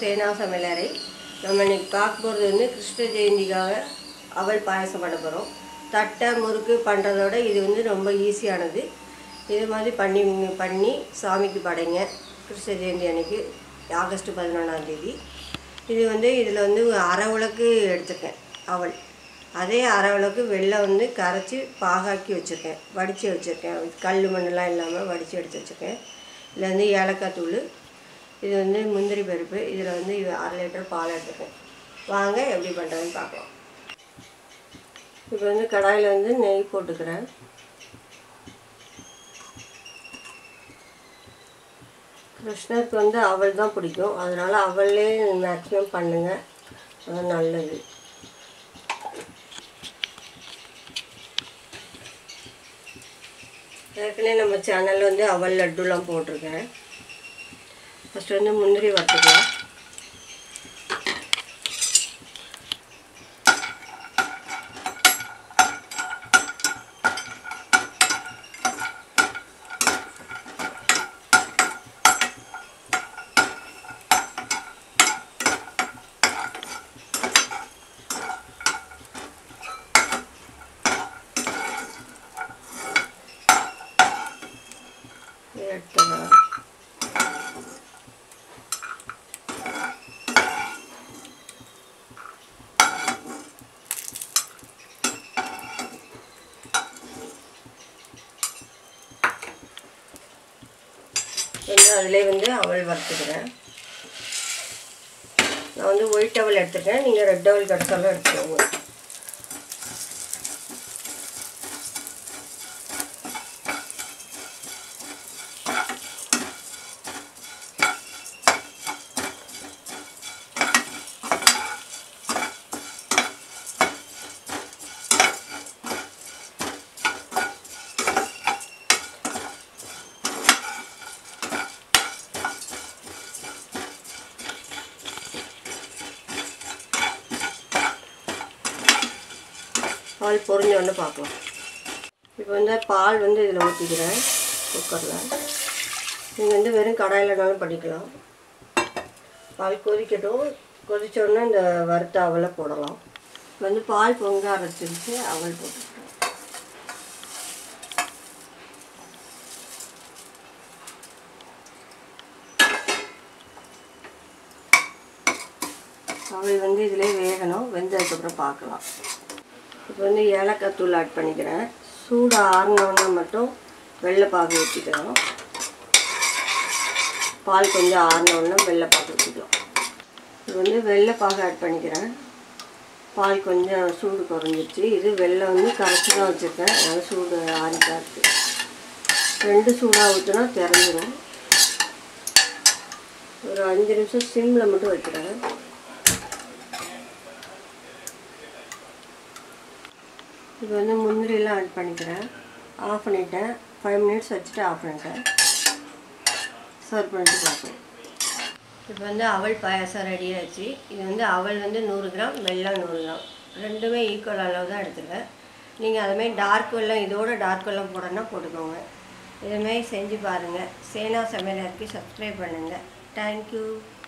சேனா சமையலறை நம்ம இன்னைக்கு பார்க்க போகிறது வந்து கிருஷ்ண ஜெயந்திக்காக அவல் பாயசம் பண்ண போகிறோம் தட்டை முறுக்கு பண்ணுறதோட இது வந்து ரொம்ப ஈஸியானது இது மாதிரி பண்ணி பண்ணி சாமிக்கு படைங்க கிருஷ்ண ஜெயந்தி அன்னைக்கு ஆகஸ்ட் பதினொன்றாம் தேதி இது வந்து இதில் வந்து அரை உலக்கு எடுத்துருக்கேன் அவல் அதே அரை உலக்கு வெள்ளம் வந்து கரைச்சி பாகாக்கி வச்சுருக்கேன் வடித்து வச்சுருக்கேன் கல் மண்ணெலாம் இல்லாமல் வடித்து எடுத்து வச்சுருக்கேன் இதில் வந்து ஏலக்காய் தூள் இது வந்து முந்திரி பருப்பு இதில் வந்து இது அரை லிட்டர் பால் எடுத்துருக்கேன் வாங்க எப்படி பண்ணுறதுன்னு பார்க்கலாம் இப்போ வந்து கடாயில் வந்து நெய் போட்டுக்கிறேன் கிருஷ்ணருக்கு வந்து அவல் தான் பிடிக்கும் அதனால் அவல்லே மேக்ஸிமம் பண்ணுங்கள் அது நல்லது ஏற்கனவே நம்ம சேனலில் வந்து அவல் லட்டுலாம் போட்டிருக்கேன் ஃபஸ்ட்டு வந்து முந்திரி வறுத்துக்கலாம் எடுத்துக்கலாம் வந்து அதிலே வந்து அவல் வறுத்துக்கிறேன் நான் வந்து ஒயிட் அவல் எடுத்துக்கிறேன் நீங்கள் ரெட் அவல் கிடச்சாலும் எடுத்துக்கோங்க பால் பொரிஞ்சோன்னு பார்க்கலாம் இப்போ வந்து பால் வந்து இதில் ஊற்றிக்கிறேன் குக்கரில் நீங்கள் வந்து வெறும் கடாயிலனாலும் பண்ணிக்கலாம் பால் கொதிக்கட்டும் கொதிச்சோடனே இந்த வறுத்த அவலை போடலாம் இப்போ வந்து பால் பொங்க அரைச்சிருச்சு அவல் போட்டுக்கிறேன் அவல் வந்து இதிலே வேகணும் வெந்ததுக்கப்புறம் பார்க்கலாம் இப்போ வந்து ஏலக்காய் தூள் ஆட் பண்ணிக்கிறேன் சூடு ஆறினோன்னா மட்டும் வெள்ளைப்பாகு ஊற்றிக்கலாம் பால் கொஞ்சம் ஆறினோன்னா வெள்ளைப்பாகு ஊற்றிக்கலாம் இப்போ வந்து வெள்ளைப்பாகு ஆட் பண்ணிக்கிறேன் பால் கொஞ்சம் சூடு குறைஞ்சிருச்சு இது வெள்ளை வந்து கரைச்சி தான் வச்சுருக்கேன் அதனால் சூடு ஆறிட்டா இருக்குது ரெண்டு சூடாக ஊற்றினா திறந்துடும் ஒரு அஞ்சு நிமிஷம் சிம்மில் மட்டும் வைக்கிறேன் இப்போ வந்து முந்திரிலாம் ஆட் பண்ணிக்கிறேன் ஆஃப் பண்ணிட்டேன் ஃபைவ் மினிட்ஸ் வச்சுட்டு ஆஃப் பண்ணிட்டேன் சர்வ் பண்ணிட்டு பார்ப்போம் இப்போ வந்து அவல் பாயாசம் ரெடி ஆச்சு இது வந்து அவல் வந்து நூறு கிராம் வெல்லம் நூறு கிராம் ரெண்டுமே ஈக்குவல் அளவு தான் எடுத்துருக்கேன் நீங்கள் அதுமாதிரி டார்க் வெல்லம் இதோட டார்க் வெல்லம் போடணும்னா போட்டுக்கோங்க இதுமாரி செஞ்சு பாருங்கள் சேனா சமையலருக்கு சப்ஸ்கிரைப் பண்ணுங்கள் தேங்க்யூ